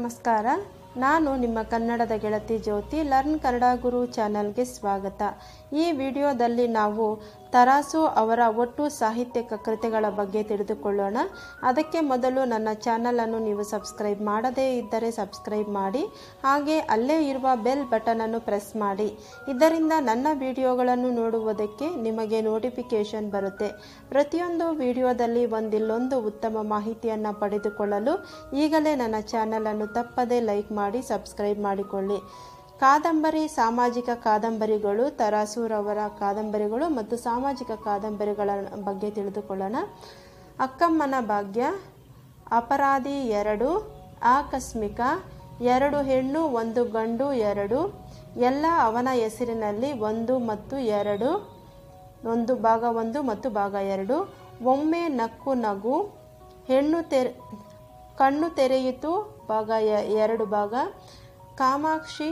ನಮಸ್ಕಾರ ನಾನು ನಿಮ್ಮ ಕನ್ನಡದ ಗೆಳತಿ ಜ್ಯೋತಿ ಲರ್ನ್ ಕನ್ನಡ ಗುರು ಚಾನಲ್ಗೆ ಸ್ವಾಗತ ಈ ವಿಡಿಯೋದಲ್ಲಿ ನಾವು ತರಾಸು ಅವರ ಒಟ್ಟು ಸಾಹಿತ್ಯಿಕ ಕೃತಿಗಳ ಬಗ್ಗೆ ತಿಳಿದುಕೊಳ್ಳೋಣ ಅದಕ್ಕೆ ಮೊದಲು ನನ್ನ ಚಾನಲನ್ನು ನೀವು ಸಬ್ಸ್ಕ್ರೈಬ್ ಮಾಡದೇ ಇದ್ದರೆ ಸಬ್ಸ್ಕ್ರೈಬ್ ಮಾಡಿ ಹಾಗೆ ಅಲ್ಲೇ ಇರುವ ಬೆಲ್ ಬಟನನ್ನು ಪ್ರೆಸ್ ಮಾಡಿ ಇದರಿಂದ ನನ್ನ ವಿಡಿಯೋಗಳನ್ನು ನೋಡುವುದಕ್ಕೆ ನಿಮಗೆ ನೋಟಿಫಿಕೇಷನ್ ಬರುತ್ತೆ ಪ್ರತಿಯೊಂದು ವಿಡಿಯೋದಲ್ಲಿ ಒಂದಿಲ್ಲೊಂದು ಉತ್ತಮ ಮಾಹಿತಿಯನ್ನು ಪಡೆದುಕೊಳ್ಳಲು ಈಗಲೇ ನನ್ನ ಚಾನಲನ್ನು ತಪ್ಪದೇ ಲೈಕ್ ಮಾಡಿ ಸಬ್ಸ್ಕ್ರೈಬ್ ಮಾಡಿಕೊಳ್ಳಿ ಕಾದಂಬರಿ ಸಾಮಾಜಿಕ ಕಾದಂಬರಿಗಳು ತರಾಸೂರವರ ಕಾದಂಬರಿಗಳು ಮತ್ತು ಸಾಮಾಜಿಕ ಕಾದಂಬರಿಗಳ ಬಗ್ಗೆ ತಿಳಿದುಕೊಳ್ಳೋಣ ಅಕ್ಕಮ್ಮನ ಭಾಗ್ಯ ಅಪರಾಧಿ ಎರಡು ಆಕಸ್ಮಿಕ ಎರಡು ಹೆಣ್ಣು ಒಂದು ಗಂಡು ಎರಡು ಎಲ್ಲ ಅವನ ಹೆಸರಿನಲ್ಲಿ ಒಂದು ಮತ್ತು ಎರಡು ಒಂದು ಭಾಗ ಒಂದು ಮತ್ತು ಭಾಗ ಎರಡು ಒಮ್ಮೆ ನಕ್ಕು ನಗು ಹೆಣ್ಣು ತೆರೆ ಕಣ್ಣು ತೆರೆಯಿತು ಭಾಗ ಎ- ಎರಡು ಭಾಗ ಕಾಮಾಕ್ಷಿ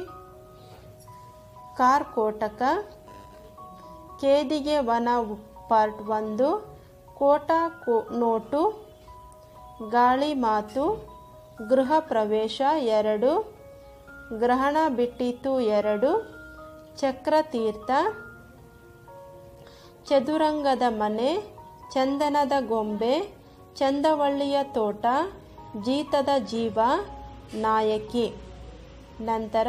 ಕಾರ್ಕೋಟಕ ಕೇದಿಗೆ ವನ ಪಾರ್ಟ್ ಒಂದು ಕೋಟ ಕೋ ನೋಟು ಗಾಳಿ ಮಾತು ಗೃಹ ಪ್ರವೇಶ ಎರಡು ಗ್ರಹಣ ಬಿಟ್ಟಿತು ಎರಡು ಚಕ್ರತೀರ್ಥ ಚದುರಂಗದ ಮನೆ ಚಂದನದ ಗೊಂಬೆ ಚಂದವಳ್ಳಿಯ ತೋಟ ಜೀತದ ಜೀವ ನಾಯಕಿ ನಂತರ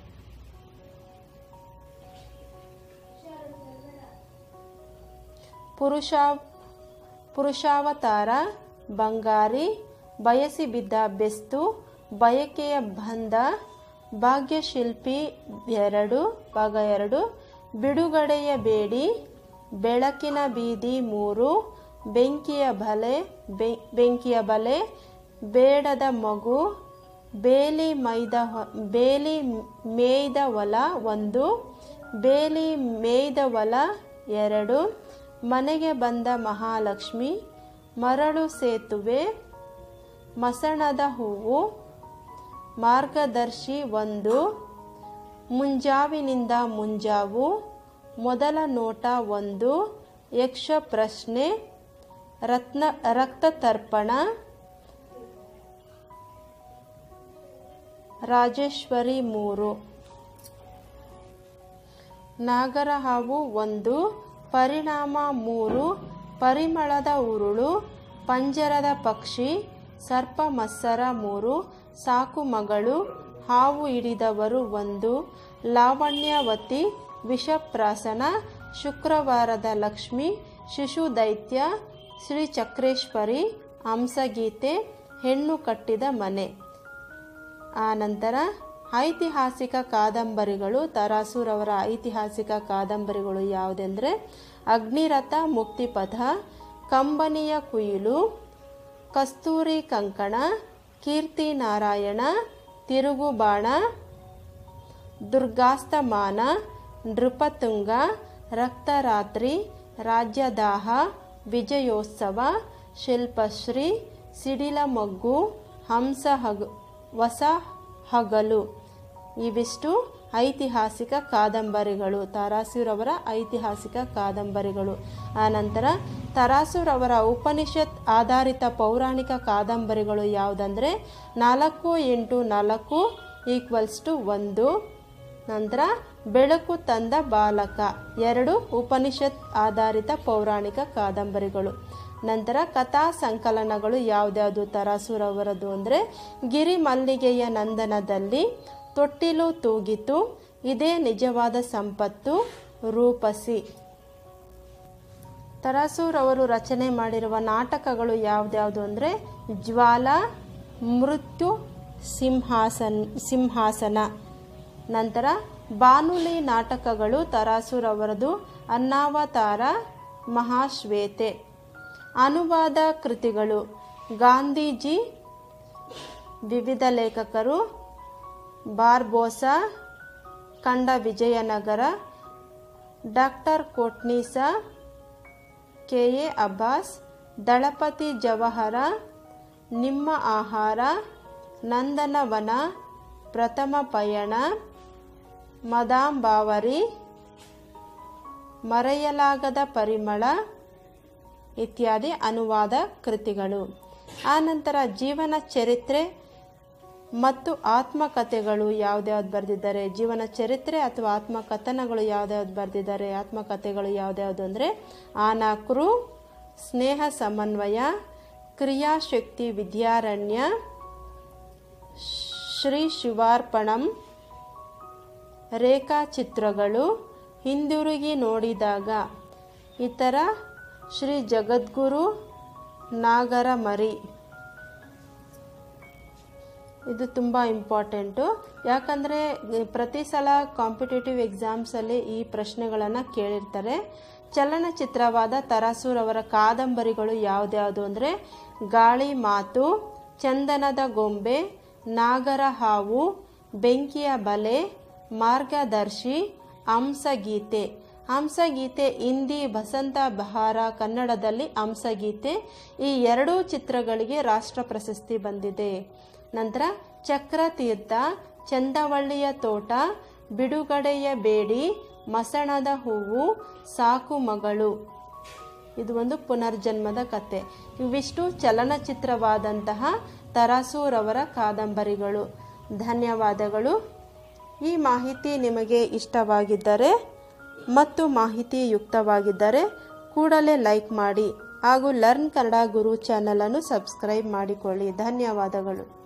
ಪುರುಷ ಪುರುಷಾವತಾರ ಬಂಗಾರಿ ಬಯಸಿ ಬಿದ್ದ ಬೆಸ್ತು ಬಯಕೆಯ ಬಂಧ ಭಾಗ್ಯಶಿಲ್ಪಿ ಎರಡು ಭಾಗ ಎರಡು ಬಿಡುಗಡೆಯ ಬೇಡಿ ಬೆಳಕಿನ ಬೀದಿ ಮೂರು ಬೆಂಕಿಯ ಬಲೆ ಬೆ- ಬೆಂಕಿಯ ಬಲೆ ಬೇಡದ ಮಗು ಬೇಲಿ ಮೈದ ಹೊ- ಬೇಲಿ ಮೇಯ್ದ ಹೊಲ ಒಂದು ಬೇಲಿ ಮೇಯ್ದ ಹೊಲ ಎರಡು ಮನೆಗೆ ಬಂದ ಮಹಾಲಕ್ಷ್ಮಿ ಮರಳು ಸೇತುವೆ ಮಸಣದ ಹೂವು ಮಾರ್ಗದರ್ಶಿ ಒಂದು ಮುಂಜಾವಿನಿಂದ ಮುಂಜಾವು ಮೊದಲ ನೋಟ ಒಂದು ಯಕ್ಷ ಪ್ರಶ್ನೆ ರತ್ನ ರಕ್ತತರ್ಪಣ ರಾಜೇಶ್ವರಿ ಮೂರು ನಾಗರಹಾವು ಒಂದು ಪರಿಣಾಮ ಮೂರು ಪರಿಮಳದ ಉರುಳು ಪಂಜರದ ಪಕ್ಷಿ ಸರ್ಪ ಮತ್ಸರ ಮೂರು ಸಾಕು ಮಗಳು ಹಾವು ಹಿಡಿದವರು ಒಂದು ಲಾವಣ್ಯವತಿ ವಿಷಪ್ರಾಸನ ಶುಕ್ರವಾರದ ಲಕ್ಷ್ಮಿ ಶಿಶು ದೈತ್ಯ ಶ್ರೀ ಚಕ್ರೇಶ್ವರಿ ಹಂಸಗೀತೆ ಹೆಣ್ಣು ಕಟ್ಟಿದ ಮನೆ ಆನಂತರ ಐತಿಹಾಸಿಕ ಕಾದಂಬರಿಗಳು ತರಾಸೂರವರ ಐತಿಹಾಸಿಕ ಕಾದಂಬರಿಗಳು ಯಾವುದೆಂದರೆ ಅಗ್ನಿರಥ ಮುಕ್ತಿಪಥ ಕಂಬನಿಯ ಕುಯಿಲು ಕಸ್ತೂರಿ ಕಂಕಣ ಕೀರ್ತಿ ನಾರಾಯಣ ತಿರುಗುಬಾಣ ದುರ್ಗಾಸ್ತಮಾನ ನೃಪತುಂಗ ರಕ್ತರಾತ್ರಿ ರಾಜ್ಯದಾಹ ವಿಜಯೋತ್ಸವ ಶಿಲ್ಪಶ್ರೀ ಸಿಡಿಲಮೊಗ್ಗು ಹಂಸ ಹಗ ಹೊಸ ಹಗಲು ಇವಿಷ್ಟು ಐತಿಹಾಸಿಕ ಕಾದಂಬರಿಗಳು ತರಾಸುರವರ ಐತಿಹಾಸಿಕ ಕಾದಂಬರಿಗಳು ಆನಂತರ ತರಾಸುರವರ ಉಪನಿಷತ್ ಆಧಾರಿತ ಪೌರಾಣಿಕ ಕಾದಂಬರಿಗಳು ಯಾವುದಂದರೆ ನಾಲ್ಕು ಎಂಟು ನಾಲ್ಕು ಈಕ್ವಲ್ಸ್ ಟು ಒಂದು ನಂತರ ಬೆಳಕು ತಂದ ಬಾಲಕ ಎರಡು ಉಪನಿಷತ್ ಆಧಾರಿತ ಪೌರಾಣಿಕ ಕಾದಂಬರಿಗಳು ನಂತರ ಕಥಾ ಸಂಕಲನಗಳು ಯಾವ್ದ್ಯಾವುದು ತರಾಸುರವರದು ಅಂದರೆ ಗಿರಿ ಮಲ್ಲಿಗೆಯ ನಂದನದಲ್ಲಿ ತೊಟ್ಟಿಲು ತೂಗಿತು ಇದೇ ನಿಜವಾದ ಸಂಪತ್ತು ರೂಪಸಿ ತರಾಸೂರವರು ರಚನೆ ಮಾಡಿರುವ ನಾಟಕಗಳು ಯಾವ್ದ್ಯಾವುದು ಅಂದರೆ ಜ್ವಾಲ ಮೃತ್ಯು ಸಿಂಹಾಸನ್ ಸಿಂಹಾಸನ ನಂತರ ಬಾನುಲಿ ನಾಟಕಗಳು ತರಾಸೂರವರದು ಅನ್ನಾವತಾರ ಮಹಾಶ್ವೇತೆ ಅನುವಾದ ಕೃತಿಗಳು ಗಾಂಧೀಜಿ ವಿವಿಧ ಲೇಖಕರು ಬಾರ್ಬೋಸಾ ಕಂಡ Vijayanagara doctor Kotnis K A Abbas ದಳಪತಿ ಜವಹರ ನಿಮ್ಮ ಆಹಾರ ನಂದನವನ ಪ್ರಥಮ ಪಯಣ ಮದಾಂ ಬಾವರಿ ಮರೆಯಲಾಗದ ಪರಿಮಳ ಇತ್ಯಾದಿ ಅನುವಾದ ಕೃತಿಗಳು ಆನಂತರ ಜೀವನ ಚರಿತ್ರೆ ಮತ್ತು ಆತ್ಮಕಥೆಗಳು ಯಾವ್ದ್ಯಾವ್ದು ಬರೆದಿದ್ದಾರೆ ಜೀವನ ಚರಿತ್ರೆ ಅಥವಾ ಆತ್ಮಕಥನಗಳು ಯಾವ್ದ್ಯಾವ್ದು ಬರೆದಿದ್ದಾರೆ ಆತ್ಮಕಥೆಗಳು ಯಾವ್ದ್ಯಾವ್ದು ಅಂದರೆ ಆನಾಕ್ರು ಸ್ನೇಹ ಸಮನ್ವಯ ಕ್ರಿಯಾಶಕ್ತಿ ವಿದ್ಯಾರಣ್ಯ ಶ್ರೀ ಶಿವಾರ್ಪಣಂ ರೇಖಾಚಿತ್ರಗಳು ಹಿಂದಿರುಗಿ ನೋಡಿದಾಗ ಇತರ ಶ್ರೀ ಜಗದ್ಗುರು ನಾಗರಮರಿ ಇದು ತುಂಬ ಇಂಪಾರ್ಟೆಂಟು ಯಾಕಂದರೆ ಪ್ರತಿ ಸಲ ಕಾಂಪಿಟೇಟಿವ್ ಎಕ್ಸಾಮ್ಸಲ್ಲಿ ಈ ಪ್ರಶ್ನೆಗಳನ್ನು ಕೇಳಿರ್ತಾರೆ ಚಲನಚಿತ್ರವಾದ ತರಾಸೂರವರ ಕಾದಂಬರಿಗಳು ಯಾವ್ದ್ಯಾವುದು ಅಂದರೆ ಗಾಳಿ ಮಾತು ಚಂದನದ ಗೊಂಬೆ ನಾಗರ ಹಾವು ಬೆಂಕಿಯ ಬಲೆ ಮಾರ್ಗದರ್ಶಿ ಹಂಸಗೀತೆ ಹಂಸಗೀತೆ ಹಿಂದಿ ಬಸಂತ ಬಹಾರ ಕನ್ನಡದಲ್ಲಿ ಹಂಸಗೀತೆ ಈ ಎರಡೂ ಚಿತ್ರಗಳಿಗೆ ರಾಷ್ಟ್ರ ಪ್ರಶಸ್ತಿ ಬಂದಿದೆ ನಂತರ ಚಕ್ರತೀರ್ಥ ಚಂದವಳ್ಳಿಯ ತೋಟ ಬಿಡುಗಡೆಯ ಬೇಡಿ ಮಸಣದ ಹೂವು ಸಾಕು ಮಗಳು ಇದು ಒಂದು ಪುನರ್ಜನ್ಮದ ಕತೆ ಇವಿಷ್ಟು ಚಲನಚಿತ್ರವಾದಂತಹ ತರಾಸೂರವರ ಕಾದಂಬರಿಗಳು ಧನ್ಯವಾದಗಳು ಈ ಮಾಹಿತಿ ನಿಮಗೆ ಇಷ್ಟವಾಗಿದ್ದರೆ ಮತ್ತು ಮಾಹಿತಿ ಯುಕ್ತವಾಗಿದ್ದರೆ ಕೂಡಲೇ ಲೈಕ್ ಮಾಡಿ ಹಾಗೂ ಲರ್ನ್ ಕನ್ನಡ ಗುರು ಚಾನಲನ್ನು ಸಬ್ಸ್ಕ್ರೈಬ್ ಮಾಡಿಕೊಳ್ಳಿ ಧನ್ಯವಾದಗಳು